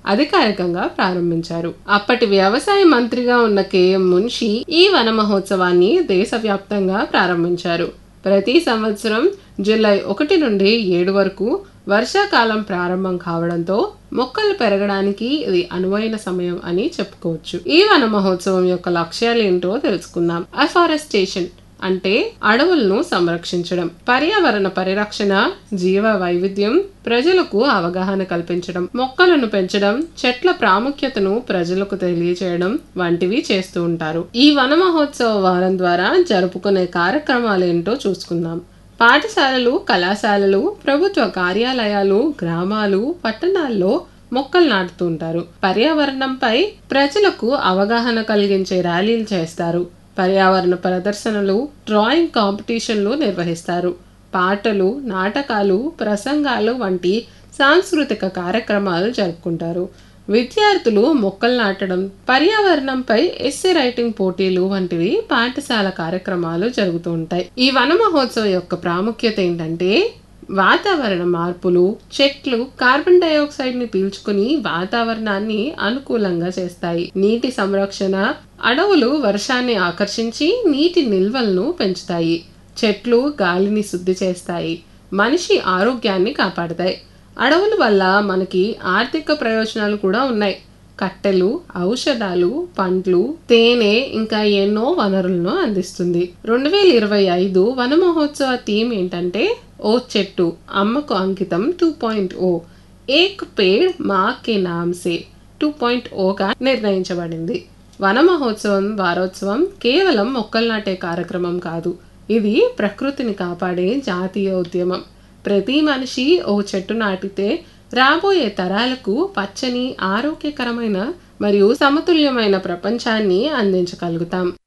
అధికారికంగా ప్రారంభించారు అప్పటి వ్యవసాయ మంత్రిగా ఉన్న కెఎం మున్షి ఈ వన మహోత్సవాన్ని దేశవ్యాప్తంగా ప్రారంభించారు ప్రతి సంవత్సరం జూలై ఒకటి నుండి ఏడు వరకు వర్షాకాలం ప్రారంభం కావడంతో మొక్కలు పెరగడానికి ఇది అనువైన సమయం అని చెప్పుకోవచ్చు ఈ వన మహోత్సవం యొక్క లక్ష్యాలు ఏంటో తెలుసుకుందాం అఫారెస్టేషన్ అంటే అడవులను సంరక్షించడం పర్యావరణ పరిరక్షణ జీవ వైవిధ్యం ప్రజలకు అవగాహన కల్పించడం మొక్కలను పెంచడం చెట్ల ప్రాముఖ్యతను ప్రజలకు తెలియజేయడం వంటివి చేస్తూ ఉంటారు ఈ వన మహోత్సవ వారం ద్వారా జరుపుకునే కార్యక్రమాలేంటో చూసుకుందాం పాఠశాలలు కళాశాలలు ప్రభుత్వ కార్యాలయాలు గ్రామాలు పట్టణాల్లో మొక్కలు నాటుతూ ఉంటారు పర్యావరణంపై ప్రజలకు అవగాహన కలిగించే ర్యాలీలు చేస్తారు పర్యావరణ ప్రదర్శనలు డ్రాయింగ్ కాంపిటీషన్లు నిర్వహిస్తారు పాటలు నాటకాలు ప్రసంగాలు వంటి సాంస్కృతిక కార్యక్రమాలు జరుపుకుంటారు విద్యార్థులు మొక్కలు నాటడం పర్యావరణంపై ఎస్సే రైటింగ్ పోటీలు వంటివి పాఠశాల కార్యక్రమాలు జరుగుతూ ఉంటాయి ఈ వన మహోత్సవం యొక్క ప్రాముఖ్యత ఏంటంటే వాతావరణ మార్పులు చెట్లు కార్బన్ డైఆక్సైడ్ ని పీల్చుకుని వాతావరణాన్ని అనుకూలంగా చేస్తాయి నీటి సంరక్షణ అడవులు వర్షాన్ని ఆకర్షించి నీటి నిల్వలను పెంచుతాయి చెట్లు గాలిని శుద్ధి చేస్తాయి మనిషి ఆరోగ్యాన్ని కాపాడతాయి అడవుల వల్ల మనకి ఆర్థిక ప్రయోజనాలు కూడా ఉన్నాయి కట్టెలు ఔషధాలు పండ్లు తేనె ఇంకా ఎన్నో వనరులను అందిస్తుంది రెండు వేల ఇరవై ఐదు వన మహోత్సవ థీమ్ ఏంటంటే ఓ చెట్టు అమ్మకు అంకితం టూ పాయింట్ ఓ ఏక్ పేడ్ మా కే నామ్ సే టూ పాయింట్ ఓగా నిర్ణయించబడింది వన మహోత్సవం వారోత్సవం కేవలం మొక్కలు నాటే కార్యక్రమం కాదు ఇది ప్రకృతిని కాపాడే జాతీయ ఉద్యమం ప్రతి మనిషి ఓ చెట్టు నాటితే రాబోయే తరాలకు పచ్చని ఆరోగ్యకరమైన మరియు సమతుల్యమైన ప్రపంచాన్ని అందించగలుగుతాం